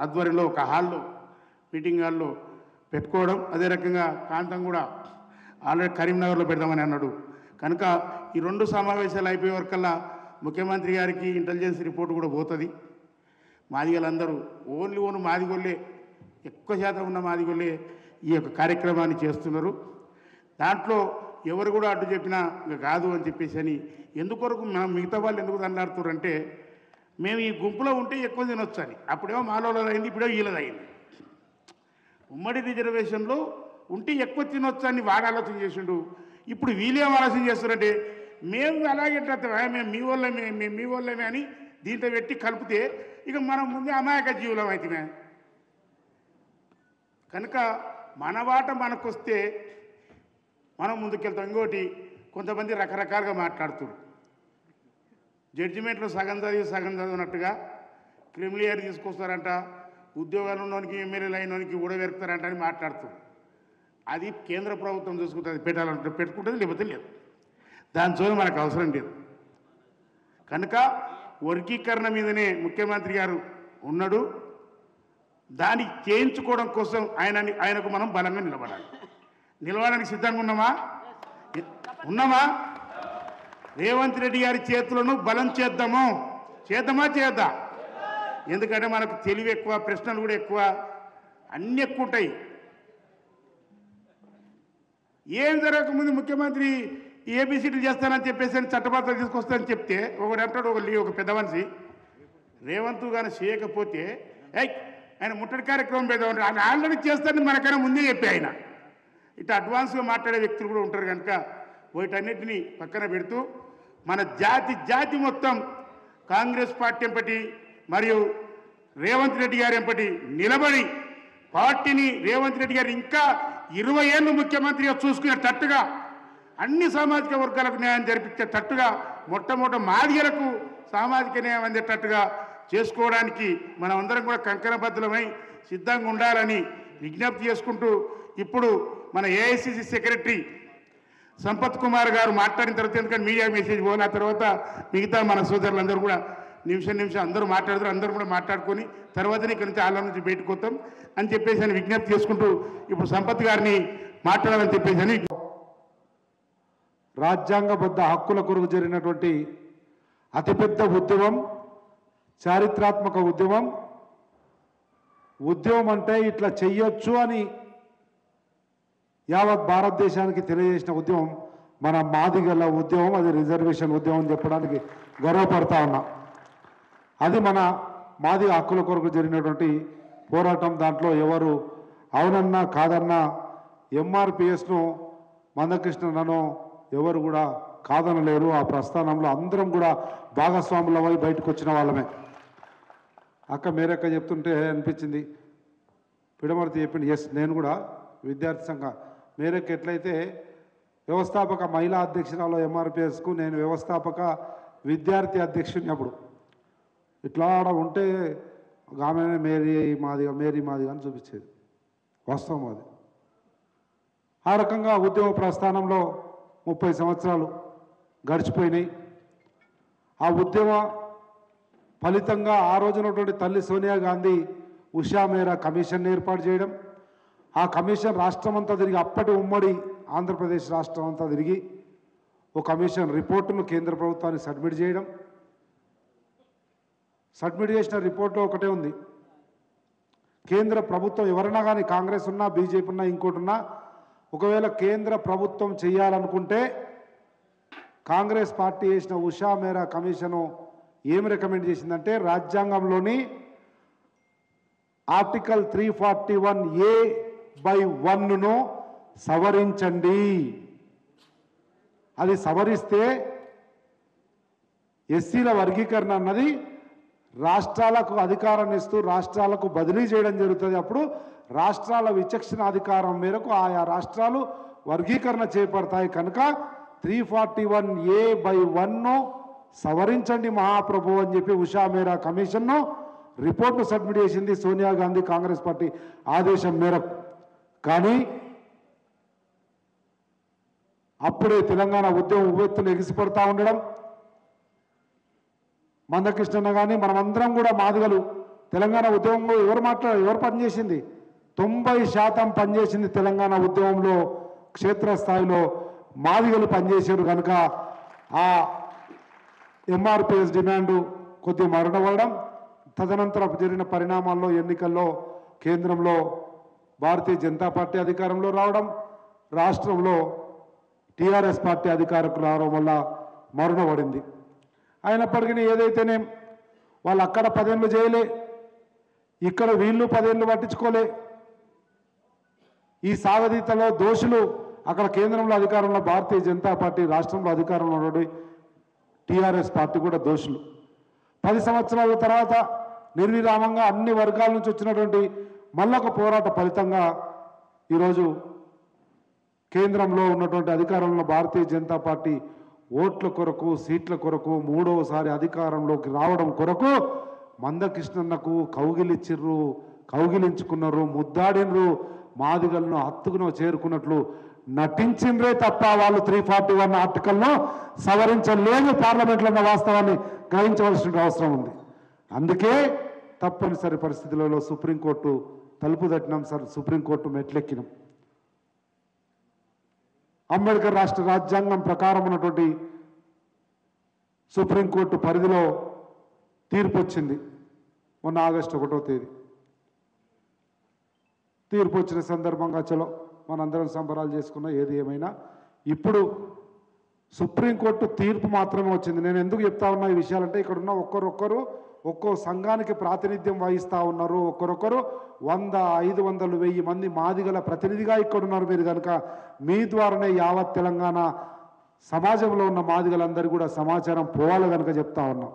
ఆధ్వర్యంలో ఒక హాల్లో మీటింగ్ హాల్లో పెట్టుకోవడం అదే రకంగా కాంతం కూడా ఆల్రెడీ కరీంనగర్లో పెడదామని అన్నాడు కనుక ఈ రెండు సమావేశాలు అయిపోయే వరకల్లా ముఖ్యమంత్రి గారికి ఇంటెలిజెన్స్ రిపోర్ట్ కూడా పోతుంది మాదిగలందరూ ఓన్లీ ఓన్ మాదిగొల్లే ఎక్కువ శాతం ఉన్న మాదిగొల్లే ఈ యొక్క కార్యక్రమాన్ని చేస్తున్నారు దాంట్లో ఎవరు కూడా అడ్డు చెప్పినా ఇంకా కాదు అని చెప్పేసి అని ఎందుకొరకు మనం మిగతా వాళ్ళు ఎందుకు దండాడుతున్నారంటే మేము ఈ గుంపులో ఉంటే ఎక్కువ తినొచ్చు అని అప్పుడేమో మాలో అయింది ఇప్పుడేమో వీళ్ళది అయింది ఉమ్మడి రిజర్వేషన్లో ఉంటే ఎక్కువ తినొచ్చు అని వాడు ఆలోచన చేసిండు ఇప్పుడు వీళ్ళేం ఆలోచన చేస్తారంటే మేము అలాగే ఎట్లా మేము మీ వాళ్ళమే మేము మీ వాళ్ళమే అని దీంట్లో పెట్టి కలిపితే ఇక మనం ముందే అమాయక జీవులం అవుతామే కనుక మన వాట మనకొస్తే మనం ముందుకెళ్తాం ఇంకోటి కొంతమంది రకరకాలుగా మాట్లాడుతున్నారు జడ్జిమెంట్లో సగం చదివి సగం చదివినట్టుగా క్రిమిలియర్ తీసుకొస్తారంట ఉద్యోగాలు ఉన్నోనికి ఎమ్మెల్యేలు అయినోనికి ఊడబెరుకుతారంట అని మాట్లాడుతున్నారు అది కేంద్ర ప్రభుత్వం చూసుకుంటుంది పెట్టాలంటే పెట్టుకుంటుంది లేకపోతే లేదు దాని చోద మనకు అవసరం లేదు కనుక వర్గీకరణ మీదనే ముఖ్యమంత్రి గారు ఉన్నాడు దాన్ని చేయించుకోవడం కోసం ఆయన ఆయనకు మనం బలంగా నిలబడాలి నిలవడానికి సిద్ధంగా ఉన్నామా ఉన్నామా రేవంత్ రెడ్డి గారి చేతులను బలం చేద్దాము చేద్దామా చేద్దా ఎందుకంటే మనకు తెలివి ఎక్కువ ప్రశ్నలు కూడా ఎక్కువ అన్నీ ఎక్కువ ఉంటాయి ఏం జరగకముందు ముఖ్యమంత్రి ఏబిసిడీలు చేస్తానని చెప్పేసి అని చట్టబద్ధత తీసుకొస్తానని చెప్తే ఒకడు అంటాడు ఒక లీ- ఒక పెద్ద మనిషి రేవంత్ గారు చేయకపోతే ఏయ్ ఆయన ముట్టడి కార్యక్రమం పెడదాం ఆయన ఆల్రెడీ చేస్తానని మనకైనా ముందే చెప్పి ఆయన ఇట్లా అడ్వాన్స్గా మాట్లాడే వ్యక్తులు కూడా ఉంటారు కనుక వీటన్నిటిని పక్కన పెడుతూ మన జాతి జాతి మొత్తం కాంగ్రెస్ పార్టీ ఎంపటి మరియు రేవంత్ రెడ్డి గారి ఎంపటి నిలబడి పార్టీని రేవంత్ రెడ్డి గారు ఇంకా ఇరవై ఏళ్ళు ముఖ్యమంత్రిగా చూసుకునేటట్టుగా అన్ని సామాజిక వర్గాలకు న్యాయం జరిపించేటట్టుగా మొట్టమొదటి మాదిగలకు సామాజిక న్యాయం అందేటట్టుగా చేసుకోవడానికి మనం అందరం కూడా కంకణబద్ధులమై సిద్ధంగా ఉండాలని విజ్ఞప్తి చేసుకుంటూ ఇప్పుడు మన ఏఐసిసి సెక్రటరీ సంపత్ కుమార్ గారు మాట్లాడిన తర్వాత ఎందుకంటే మీడియా మెసేజ్ పోయిన ఆ తర్వాత మిగతా మన సోదరులందరూ కూడా నిమిషం నిమిషం అందరూ మాట్లాడుతారు అందరూ కూడా మాట్లాడుకొని తర్వాతనే ఇక్కడి నుంచి ఆళ్ళ నుంచి బయటకు వస్తాం అని చెప్పేసి అని విజ్ఞప్తి చేసుకుంటూ ఇప్పుడు సంపత్ గారిని మాట్లాడాలని చెప్పేసి అని రాజ్యాంగబద్ధ హక్కుల కొరకు జరిగినటువంటి అతిపెద్ద ఉద్యమం చారిత్రాత్మక ఉద్యమం ఉద్యమం అంటే ఇట్లా చెయ్యొచ్చు అని యావత్ భారతదేశానికి తెలియజేసిన ఉద్యమం మన మాదిగల ఉద్యమం అది రిజర్వేషన్ ఉద్యమం అని చెప్పడానికి గర్వపడతా ఉన్నా అది మన మాదిగ హక్కుల కొరకు జరిగినటువంటి పోరాటం దాంట్లో ఎవరు అవునన్నా కాదన్నా ఎంఆర్పిఎస్ను మందకృష్ణనను ఎవరు కూడా కాదనలేరు ఆ ప్రస్థానంలో అందరం కూడా భాగస్వాములమై బయటకు వచ్చిన వాళ్ళమే అక్క మేరక్క చెప్తుంటే అనిపించింది పిడమర్తి చెప్పింది ఎస్ నేను కూడా విద్యార్థి సంఘ మేరకు ఎట్లయితే వ్యవస్థాపక మహిళా అధ్యక్షురాలు ఎంఆర్పిఎస్కు నేను వ్యవస్థాపక విద్యార్థి అధ్యక్షుని అప్పుడు ఇట్లా ఆడ ఉంటే ఆమె మేరీ మాదిగా మేరీ మాదిగా అని చూపించేది వాస్తవం అది ఆ రకంగా ఉద్యమ ప్రస్థానంలో ముప్పై సంవత్సరాలు గడిచిపోయినాయి ఆ ఉద్యమ ఫలితంగా ఆ రోజునటువంటి తల్లి సోనియా గాంధీ ఉషా మేరా కమిషన్ ఏర్పాటు చేయడం ఆ కమిషన్ రాష్ట్రమంతా తిరిగి అప్పటి ఉమ్మడి ఆంధ్రప్రదేశ్ రాష్ట్రం అంతా తిరిగి ఒక కమిషన్ రిపోర్టును కేంద్ర ప్రభుత్వానికి సబ్మిట్ చేయడం సబ్మిట్ చేసిన రిపోర్ట్లో ఒకటే ఉంది కేంద్ర ప్రభుత్వం ఎవరైనా కానీ కాంగ్రెస్ ఉన్నా బీజేపీ ఉన్నా ఇంకోటి ఉన్నా ఒకవేళ కేంద్ర ప్రభుత్వం చేయాలనుకుంటే కాంగ్రెస్ పార్టీ చేసిన ఉషా మేరా కమిషను ఏం రికమెండ్ చేసిందంటే రాజ్యాంగంలోని article three forty one A by వన్ను సవరించండి అది సవరిస్తే ఎస్సీల వర్గీకరణ అన్నది రాష్ట్రాలకు అధికారాన్ని ఇస్తూ రాష్ట్రాలకు బదిలీ చేయడం జరుగుతుంది అప్పుడు రాష్ట్రాల విచక్షణ అధికారం మేరకు ఆయా రాష్ట్రాలు వర్గీకరణ చేపడతాయి కనుక three forty one A by వన్ను సవరించండి మహాప్రభు అని చెప్పి ఉషా మేరా కమిషన్ను రిపోర్ట్ను సబ్మిట్ చేసింది సోనియా గాంధీ కాంగ్రెస్ పార్టీ ఆదేశం మేరకు కానీ అప్పుడే తెలంగాణ ఉద్యమం ఉవ్వెత్తున ఎగిసిపడతా ఉండడం మందకృష్ణన్న కానీ మనమందరం కూడా మాదిగలు తెలంగాణ ఉద్యమంలో ఎవరు మాట్లా ఎవరు పనిచేసింది తొంభై శాతం పనిచేసింది తెలంగాణ ఉద్యమంలో క్షేత్రస్థాయిలో మాదిగలు పనిచేశారు కనుక ఆ ఎంఆర్పిఎస్ డిమాండు కొద్దిగా మరణపడడం తదనంతరం జరిగిన పరిణామాల్లో ఎన్నికల్లో కేంద్రంలో భారతీయ జనతా పార్టీ అధికారంలో రావడం రాష్ట్రంలో టీఆర్ఎస్ పార్టీ అధికారకు రావడం వల్ల మరణపడింది అయినప్పటికీ ఏదైతేనే వాళ్ళు అక్కడ పదేళ్ళు చేయలే ఇక్కడ వీళ్ళు పదేళ్ళు పట్టించుకోలే ఈ సాగదీతలో దోషులు అక్కడ కేంద్రంలో అధికారంలో భారతీయ జనతా పార్టీ రాష్ట్రంలో అధికారంలో ఉన్నటువంటి టీఆర్ఎస్ పార్టీ కూడా దోషులు పది సంవత్సరాల తర్వాత నిర్విరామంగా అన్ని వర్గాల నుంచి వచ్చినటువంటి మళ్ళొక పోరాట ఫలితంగా ఈరోజు కేంద్రంలో ఉన్నటువంటి అధికారంలో ఉన్న భారతీయ జనతా పార్టీ ఓట్ల కొరకు సీట్ల కొరకు మూడవసారి అధికారంలోకి రావడం కొరకు మందకృష్ణన్నకు కౌగిలిచ్చిర్రు కౌగిలించుకున్నారు ముద్దాడినరు మాదిగలను హత్తుకునో చేరుకున్నట్లు నటించిండ్రే తప్ప వాళ్ళు త్రీ ఫార్టీ వన్ ఆర్టికల్ను సవరించలేదు పార్లమెంట్లో ఉన్న వాస్తవాన్ని గ్రహించవలసిన అవసరం ఉంది అందుకే తప్పనిసరి పరిస్థితులలో సుప్రీంకోర్టు తలుపు తట్టినాం సార్ సుప్రీంకోర్టు మెట్లెక్కినాం అంబేద్కర్ రాష్ట్ర రాజ్యాంగం ప్రకారం ఉన్నటువంటి సుప్రీంకోర్టు పరిధిలో తీర్పు వచ్చింది మొన్న ఆగస్టు ఒకటో తేదీ తీర్పు వచ్చిన సందర్భంగా చలో మనందరం సంబరాలు చేసుకున్న ఏది ఏమైనా ఇప్పుడు సుప్రీంకోర్టు తీర్పు మాత్రమే వచ్చింది నేను ఎందుకు చెప్తా ఉన్నా ఈ విషయాలంటే ఇక్కడ ఉన్న ఒక్కరొక్కరు ఒక్కో సంఘానికి ప్రాతినిధ్యం వహిస్తూ ఉన్నారు ఒక్కరొక్కరు వంద ఐదు వందలు వెయ్యి మంది మాదిగల ప్రతినిధిగా ఇక్కడ ఉన్నారు మీరు కనుక మీ ద్వారానే యావత్ తెలంగాణ సమాజంలో ఉన్న మాదిగలందరూ కూడా సమాచారం పోవాలి కనుక చెప్తా ఉన్నాం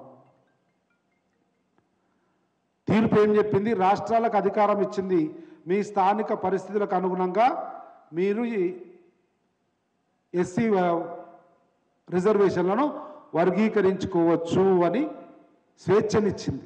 తీర్పు ఏం చెప్పింది రాష్ట్రాలకు అధికారం ఇచ్చింది మీ స్థానిక పరిస్థితులకు అనుగుణంగా మీరు ఈ ఎస్సీ రిజర్వేషన్లను వర్గీకరించుకోవచ్చు అని స్వేచ్ఛనిచ్చింది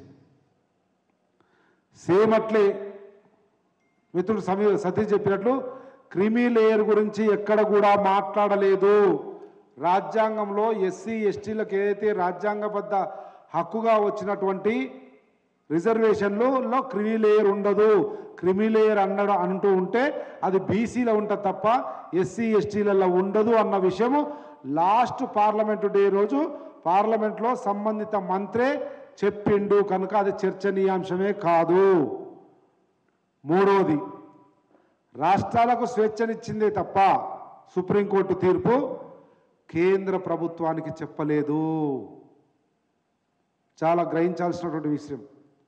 సేమ్ అట్లే మిత్రుడు సమీ సతీష్ చెప్పినట్లు క్రిమి లేయర్ గురించి ఎక్కడ కూడా మాట్లాడలేదు రాజ్యాంగంలో ఎస్సీ ఎస్టీలకు ఏదైతే రాజ్యాంగబద్ధ హక్కుగా వచ్చినటువంటి రిజర్వేషన్లలో క్రిమి లేయర్ ఉండదు క్రిమి లేయర్ అన్నడం అంటూ ఉంటే అది బీసీలో ఉంటుంది తప్ప ఎస్సీ ఎస్టీలలో ఉండదు అన్న విషయము లాస్ట్ పార్లమెంటు డే రోజు పార్లమెంట్లో సంబంధిత మంత్రే చెప్పిండు కనుక అది చర్చనీయాంశమే కాదు మూడవది రాష్ట్రాలకు స్వేచ్ఛనిచ్చిందే తప్ప సుప్రీంకోర్టు తీర్పు కేంద్ర ప్రభుత్వానికి చెప్పలేదు చాలా గ్రహించాల్సినటువంటి విషయం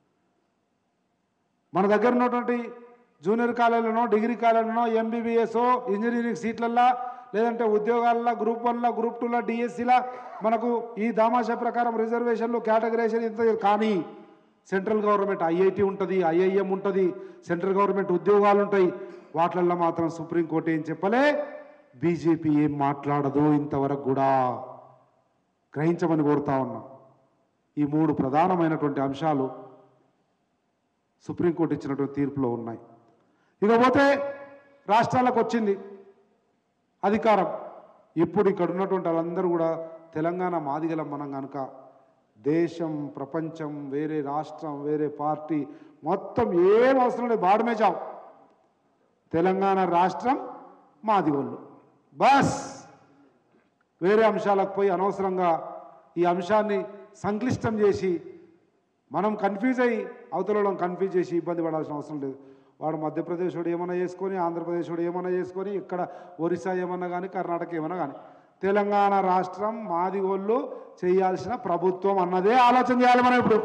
మన దగ్గర ఉన్నటువంటి జూనియర్ కాలేజీలోనో డిగ్రీ కాలేజీలోనో ఎంబీబీఎస్ ఇంజనీరింగ్ సీట్లల్లో లేదంటే ఉద్యోగాల్లో గ్రూప్ వన్లో గ్రూప్ టూలో డిఎస్సిలా మనకు ఈ దామాషా ప్రకారం రిజర్వేషన్లు కేటగరైజేషన్ ఇంత కానీ సెంట్రల్ గవర్నమెంట్ ఐఐటి ఉంటుంది ఐఐఎం ఉంటుంది సెంట్రల్ గవర్నమెంట్ ఉద్యోగాలు ఉంటాయి వాటిల్లో మాత్రం సుప్రీంకోర్టు ఏం చెప్పలే బీజేపీ ఏం మాట్లాడదు ఇంతవరకు కూడా గ్రహించమని కోరుతా ఉన్నాం ఈ మూడు ప్రధానమైనటువంటి అంశాలు సుప్రీంకోర్టు ఇచ్చినటువంటి తీర్పులో ఉన్నాయి ఇకపోతే రాష్ట్రాలకు వచ్చింది అధికారం ఇప్పుడు ఇక్కడ ఉన్నటువంటి వాళ్ళందరూ కూడా తెలంగాణ మాదిగలం మనం కనుక దేశం ప్రపంచం వేరే రాష్ట్రం వేరే పార్టీ మొత్తం ఏం అవసరం లేదు బాడమే చావు తెలంగాణ రాష్ట్రం మాదిగోళ్ళు బస్ వేరే అంశాలకు పోయి అనవసరంగా ఈ అంశాన్ని సంక్లిష్టం చేసి మనం కన్ఫ్యూజ్ అయ్యి అవతలలో కన్ఫ్యూజ్ చేసి ఇబ్బంది పడాల్సిన అవసరం లేదు వాడు మధ్యప్రదేశ్ వాడు ఏమన్నా చేసుకొని ఆంధ్రప్రదేశ్ వాడు ఏమన్నా చేసుకొని ఇక్కడ ఒరిస్సా ఏమన్నా కానీ కర్ణాటక ఏమన్నా కానీ తెలంగాణ రాష్ట్రం మాదిగోళ్ళు చేయాల్సిన ప్రభుత్వం అన్నదే ఆలోచన చేయాలి మనం ఇప్పుడు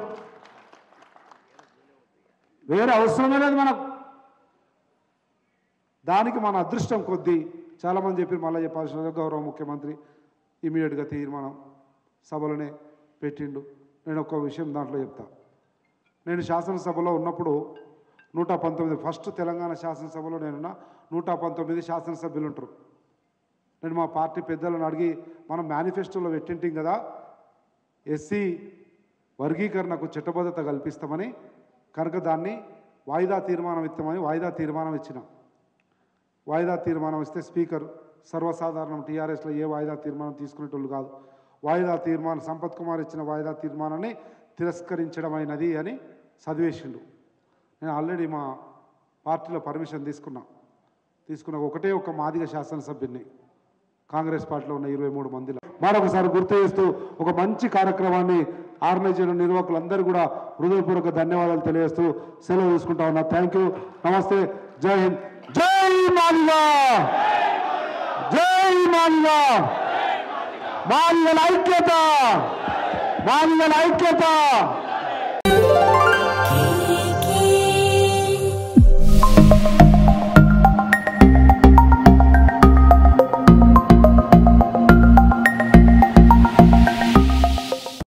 వేరే అవసరమే లేదు మనకు దానికి మన అదృష్టం కొద్దీ చాలామంది చెప్పి మళ్ళీ చెప్పాల్సిన గౌరవ ముఖ్యమంత్రి ఇమీడియట్గా తీర్మానం సభలోనే పెట్టిండు నేను ఒక్క విషయం దాంట్లో చెప్తా నేను శాసనసభలో ఉన్నప్పుడు నూట పంతొమ్మిది ఫస్ట్ తెలంగాణ శాసనసభలో నేనున్న నూట పంతొమ్మిది శాసనసభ్యులు ఉంటారు నేను మా పార్టీ పెద్దలను అడిగి మనం మేనిఫెస్టోలో పెట్టింటాం కదా ఎస్సీ వర్గీకరణకు చట్టబద్ధత కల్పిస్తామని కనుక దాన్ని వాయిదా తీర్మానం ఇస్తామని వాయిదా తీర్మానం ఇచ్చినాం వాయిదా తీర్మానం ఇస్తే స్పీకర్ సర్వసాధారణం టీఆర్ఎస్లో ఏ వాయిదా తీర్మానం తీసుకునేటోళ్ళు కాదు వాయిదా తీర్మానం సంపత్ కుమార్ ఇచ్చిన వాయిదా తీర్మానాన్ని తిరస్కరించడమైనది అని చదివేసిండు నేను ఆల్రెడీ మా పార్టీలో పర్మిషన్ తీసుకున్నా తీసుకున్న ఒకటే ఒక మాదిగ శాసనసభ్యుని కాంగ్రెస్ పార్టీలో ఉన్న ఇరవై మూడు మందిలో మరొకసారి గుర్తు చేస్తూ ఒక మంచి కార్యక్రమాన్ని ఆర్గనైజ్ చేయడం నిర్వాహకులందరూ కూడా హృదయపూర్వక ధన్యవాదాలు తెలియజేస్తూ సెలవు తీసుకుంటా ఉన్నా థ్యాంక్ యూ నమస్తే జై హింద్ జై మాదిగా జై మాదిగా మాదిగల ఐక్యత మాదిగల ఐక్యత